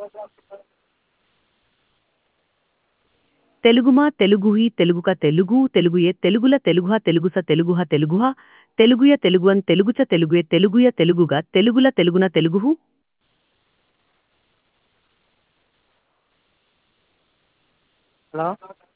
తెలుగుమా తెలుగుహి తెలుగుక తెలుగు తెలుగుయే తెలుగుల తెలుగుహ తెలుగుస తెలుగుహ తెలుగుహ తెలుగుయ తెలుగువన్ తెలుగుచ తెలుగుయే తెలుగుయ తెలుగుగా తెలుగుల తెలుగున తెలుగుహు హలో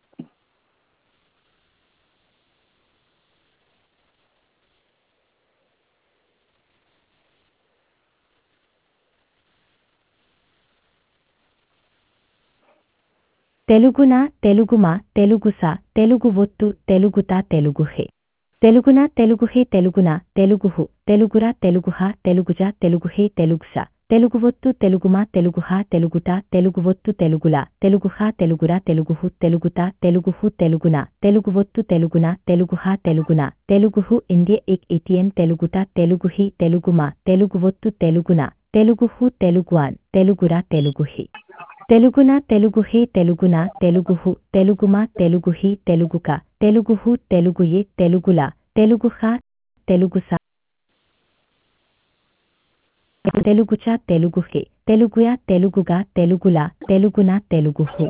తెలుగున తెలుగుమ తెలుగుస తెలుగు ఒత్తు తెలుగుత తెలుగుహే తెలుగున తెలుగుహే తెలుగున తెలుగుహు తెలుగుర తెలుగుహ తెలుగుజ తెలుగుహే తెలుగుస తెలుగు ఒత్తు తెలుగుమ తెలుగుహ తెలుగుట తెలుగు ఒత్తు తెలుగుల తెలుగుహ తెలుగుర తెలుగుహు తెలుగుత తెలుగుహు తెలుగున తెలుగు ఒత్తు తెలుగున తెలుగుహ తెలుగున తెలుగుహు ఇండియ ఇక్ ఇటియన్ తెలుగుట తెలుగుహి తెలుగుమ తెలుగు ఒత్తు తెలుగున తెలుగుహు తెలుగువాన్ తెలుగుర తెలుగుహి తెలుగున తెలుగుహే తెలుగున తెలుగుహు తెలుగుమ తెలుగుహి తెలుగుక తెలుగుహు తెలుగుయే తెలుగుల తెలుగుహ తెలుగుస తెలుగుచ తెలుగుహే తెలుగుయ తెలుగుగా తెలుగుల తెలుగున తెలుగుహు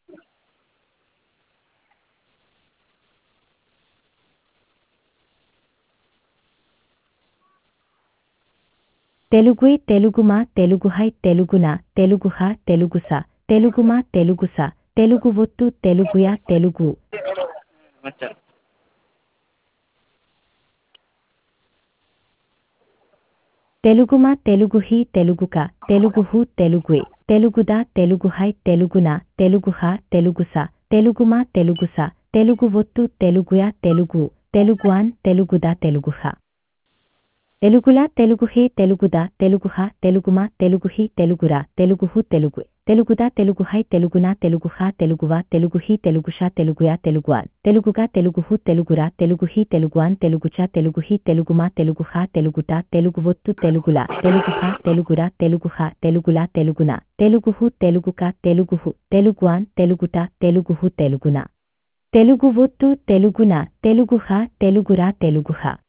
తెలుగుయ్ తెలుగుమ తెలుగుహై తెలుగున తెలుగుహ తెలుగుస తెలుగుమ తెలుగుస తెలుగు ఒత్తు తెలుగుయ తెలుగు వచ్చా తెలుగుమ తెలుగుహి తెలుగుక తెలుగుహు తెలుగుయే తెలుగుద తెలుగుహై తెలుగున తెలుగుహ తెలుగుస తెలుగుమ తెలుగుస తెలుగు ఒత్తు తెలుగుయ తెలుగు తెలుగువాన్ తెలుగుద తెలుగుహ తెలుగుల తెలుగుహే తెలుగుద తెలుగుహ తెలుగుమ తెలుగుహి తెలుగుర తెలుగుహు తెలుగు తెలుగుద తెలుగుహై తెలుగున తెలుగుహ తెలుగువ తెలుగుహి తెలుగుష తెలుగుయ తెలుగువాన్ తెలుగుగా తెలుగుహు తెలుగుర తెలుగుహి తెలుగువాన్ తెలుగుచ తెలుగుహి తెలుగుమ తెలుగుహ తెలుగుట తెలుగు ఒత్తు తెలుగుల తెలుగుహ తెలుగుర తెలుగుహ తెలుగుల తెలుగున తెలుగుహు తెలుగుక తెలుగుహు తెలుగువాన్ తెలుగుట తెలుగుహు తెలుగున తెలుగు ఒత్తు తెలుగున తెలుగుహ తెలుగుర తెలుగుహ